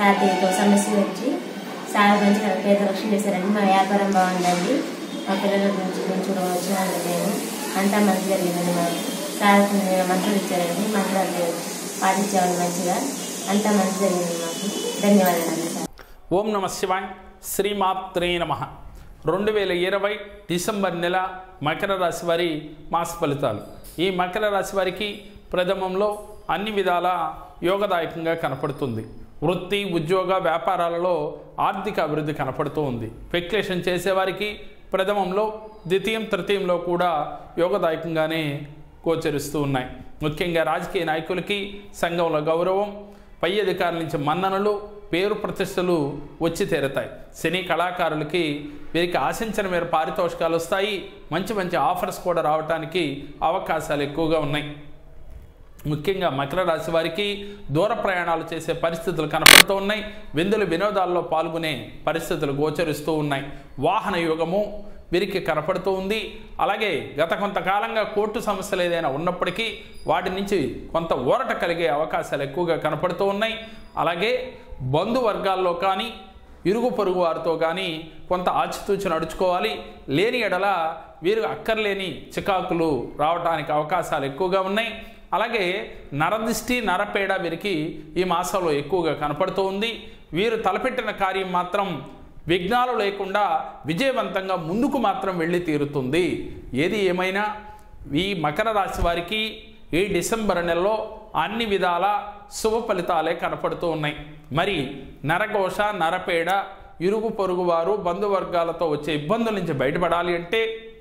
కార్తీకతో సమస్య వచ్చి చాలా మంచిగా పేద రక్షణ చేశారండి మా వ్యాపారం బాగుందండి మా పిల్లల గురించి గురించి కూడా వచ్చినాను నేను అంతా మంచి జరిగిందండి మాకు చాలా మంత్రులు ఇచ్చారండి మంత్రాలు పాటించామని మంచిగా అంతా మంచి జరిగింది మాకు ధన్యవాదాలు సార్ ఓం నమ శివాయ్ శ్రీమాత్రే నమ రెండు వేల ఇరవై డిసెంబర్ నెల మకర రాశి వారి మాస ఫలితాలు ఈ మకర రాశి వారికి ప్రథమంలో అన్ని విధాల యోగదాయకంగా కనపడుతుంది వృత్తి ఉద్యోగ వ్యాపారాలలో ఆర్థిక అభివృద్ధి కనపడుతూ ఉంది స్పెక్యులేషన్ చేసేవారికి ప్రథమంలో ద్వితీయం తృతీయంలో కూడా యోగదాయకంగానే గోచరిస్తూ ఉన్నాయి ముఖ్యంగా రాజకీయ నాయకులకి సంఘంలో గౌరవం పై అధికారుల నుంచి మన్ననలు పేరు ప్రతిష్టలు వచ్చి తీరతాయి సినీ కళాకారులకి వీరికి ఆశించిన మేర పారితోషికాలు వస్తాయి మంచి మంచి ఆఫర్స్ కూడా రావడానికి అవకాశాలు ఎక్కువగా ఉన్నాయి ముఖ్యంగా మకర రాశి వారికి దూర ప్రయాణాలు చేసే పరిస్థితులు కనపడుతూ ఉన్నాయి విందులు వినోదాల్లో పాల్గొనే పరిస్థితులు గోచరిస్తూ ఉన్నాయి వాహన యుగము వీరికి కనపడుతూ ఉంది అలాగే గత కొంతకాలంగా కోర్టు సమస్యలు ఏదైనా ఉన్నప్పటికీ వాటి నుంచి కొంత ఊరట కలిగే అవకాశాలు ఎక్కువగా కనపడుతూ ఉన్నాయి అలాగే బంధువర్గాల్లో కానీ ఇరుగు పొరుగు వారితో కానీ కొంత ఆచితూచి నడుచుకోవాలి లేని ఎడల వీరు అక్కర్లేని చికాకులు రావడానికి అవకాశాలు ఎక్కువగా ఉన్నాయి అలాగే నరదిష్టి నరపేడ వీరికి ఈ మాసంలో ఎక్కువగా కనపడుతూ ఉంది వీరు తలపెట్టిన కార్యం మాత్రం విఘ్నాలు లేకుండా విజయవంతంగా ముందుకు మాత్రం వెళ్ళి తీరుతుంది ఏది ఏమైనా ఈ మకర రాశి వారికి ఈ డిసెంబర్ నెలలో అన్ని విధాల శుభ ఫలితాలే కనపడుతూ ఉన్నాయి మరి నరఘోష నరపేడ ఇరుగు పొరుగు వారు బంధువర్గాలతో వచ్చే ఇబ్బందుల నుంచి బయటపడాలి అంటే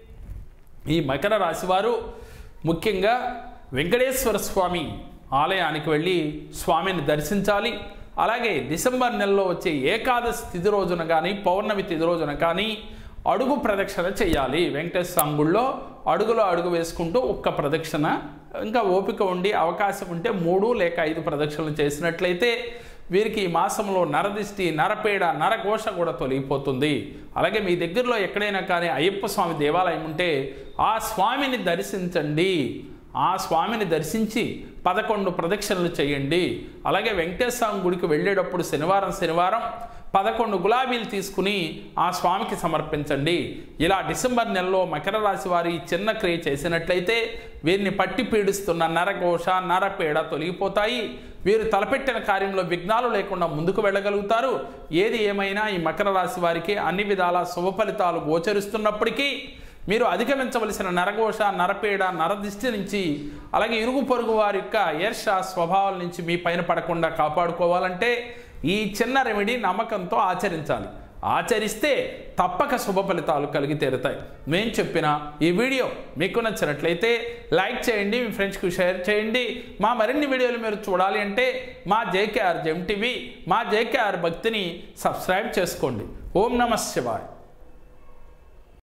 ఈ మకర రాశి వారు ముఖ్యంగా వెంకటేశ్వర స్వామి ఆలయానికి వెళ్ళి స్వామిని దర్శించాలి అలాగే డిసెంబర్ నెలలో వచ్చే ఏకాదశి తిథి రోజున కానీ పౌర్ణమి తిథి రోజున కానీ అడుగు ప్రదక్షిణ చేయాలి వెంకటేశ్వర స్వామి గుళ్ళో అడుగులో అడుగు వేసుకుంటూ ఒక్క ప్రదక్షిణ ఇంకా ఓపిక ఉండి అవకాశం ఉంటే మూడు లేక ఐదు ప్రదక్షిణలు చేసినట్లయితే వీరికి ఈ మాసంలో నరదిష్టి నరపేడ నరఘోష కూడా తొలగిపోతుంది అలాగే మీ దగ్గరలో ఎక్కడైనా కానీ అయ్యప్ప స్వామి దేవాలయం ఉంటే ఆ స్వామిని దర్శించండి ఆ స్వామిని దర్శించి పదకొండు ప్రదక్షిణలు చేయండి అలాగే వెంకటేశ్వర స్వామి గుడికి వెళ్ళేటప్పుడు శనివారం శనివారం పదకొండు గులాబీలు తీసుకుని ఆ స్వామికి సమర్పించండి ఇలా డిసెంబర్ నెలలో మకర రాశి వారి ఈ చిన్న క్రియ చేసినట్లయితే వీరిని పట్టి పీడిస్తున్న నరఘోష నరపేడ తొలగిపోతాయి వీరు తలపెట్టిన కార్యంలో విఘ్నాలు లేకుండా ముందుకు వెళ్ళగలుగుతారు ఏది ఏమైనా ఈ మకర రాశి వారికి అన్ని విధాల శుభ ఫలితాలు గోచరిస్తున్నప్పటికీ మీరు అధిగమించవలసిన నరఘోష నరపీడ నరదిష్టి నుంచి అలాగే ఇరుగు పొరుగు వారి యొక్క ఈర్ష స్వభావాల నుంచి మీ పైన పడకుండా కాపాడుకోవాలంటే ఈ చిన్న రెమెడీ నమ్మకంతో ఆచరించాలి ఆచరిస్తే తప్పక శుభ ఫలితాలు కలిగి తీరుతాయి మేము చెప్పిన ఈ వీడియో మీకు నచ్చినట్లయితే లైక్ చేయండి మీ ఫ్రెండ్స్కి షేర్ చేయండి మా మరిన్ని వీడియోలు మీరు చూడాలి అంటే మా జేకేఆర్ జెమ్ టీవీ మా జేకేఆర్ భక్తిని సబ్స్క్రైబ్ చేసుకోండి ఓం నమ శివాయ్